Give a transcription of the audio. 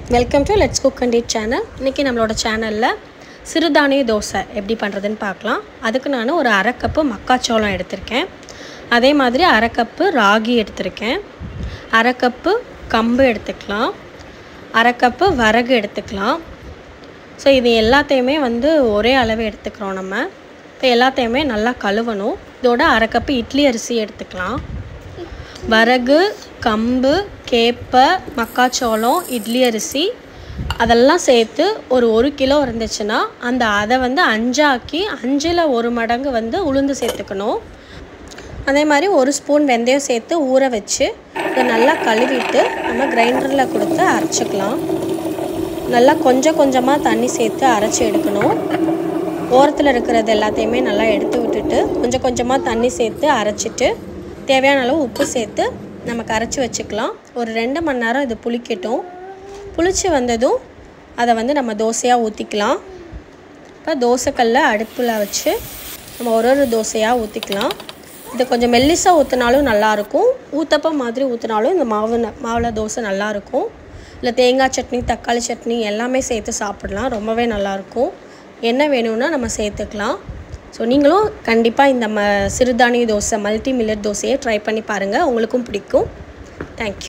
welcome to let's cook and eat channel இன்றைக்கி நம்மளோட சேனலில் சிறுதானிய தோசை எப்படி பண்ணுறதுன்னு பார்க்கலாம் அதுக்கு நான் ஒரு அரை கப்பு மக்காச்சோளம் எடுத்திருக்கேன் அதே மாதிரி அரை கப்பு ராகி எடுத்திருக்கேன் அரை கப்பு கம்பு எடுத்துக்கலாம் அரை கப்பு வரகு எடுத்துக்கலாம் ஸோ இது எல்லாத்தையுமே வந்து ஒரே அளவு எடுத்துக்கிறோம் நம்ம இப்போ எல்லாத்தையுமே நல்லா கழுவணும் இதோட அரை கப்பு இட்லி அரிசி எடுத்துக்கலாம் வரகு கம்பு கேப்பை மக்காச்சோளம் இட்லி அரிசி அதெல்லாம் சேர்த்து ஒரு ஒரு கிலோ இருந்துச்சுன்னா அந்த அதை வந்து அஞ்சாக்கி அஞ்சில் ஒரு மடங்கு வந்து உளுந்து சேர்த்துக்கணும் அதே மாதிரி ஒரு ஸ்பூன் வெந்தயம் சேர்த்து ஊற வச்சு இதை நல்லா கழுவிட்டு நம்ம கிரைண்டரில் கொடுத்து அரைச்சிக்கலாம் நல்லா கொஞ்சம் கொஞ்சமாக தண்ணி சேர்த்து அரைச்சி எடுக்கணும் ஓரத்தில் இருக்கிறது எல்லாத்தையுமே நல்லா எடுத்து விட்டுட்டு கொஞ்சம் கொஞ்சமாக தண்ணி சேர்த்து அரைச்சிட்டு தேவையான அளவு உப்பு சேர்த்து நம்ம கரைச்சி வச்சுக்கலாம் ஒரு ரெண்டு மணி நேரம் இது புளிக்கட்டும் புளிச்சு வந்ததும் அதை வந்து நம்ம தோசையாக ஊற்றிக்கலாம் இப்போ தோசைக்கல்ல அடுப்பில் வச்சு நம்ம ஒரு ஒரு தோசையாக ஊற்றிக்கலாம் இது கொஞ்சம் மெல்லிசாக ஊற்றினாலும் நல்லாயிருக்கும் ஊத்தப்பம் மாதிரி ஊற்றினாலும் இந்த மாவு மாவில் தோசை நல்லாயிருக்கும் இல்லை தேங்காய் சட்னி தக்காளி சட்னி எல்லாமே சேர்த்து சாப்பிடலாம் ரொம்பவே நல்லாயிருக்கும் என்ன வேணும்னா நம்ம சேர்த்துக்கலாம் ஸோ நீங்களும் கண்டிப்பாக இந்த ம சிறுதானிய தோசை மல்டி மில்லட் தோசையை ட்ரை பண்ணி பாருங்கள் உங்களுக்கும் பிடிக்கும் தேங்க்யூ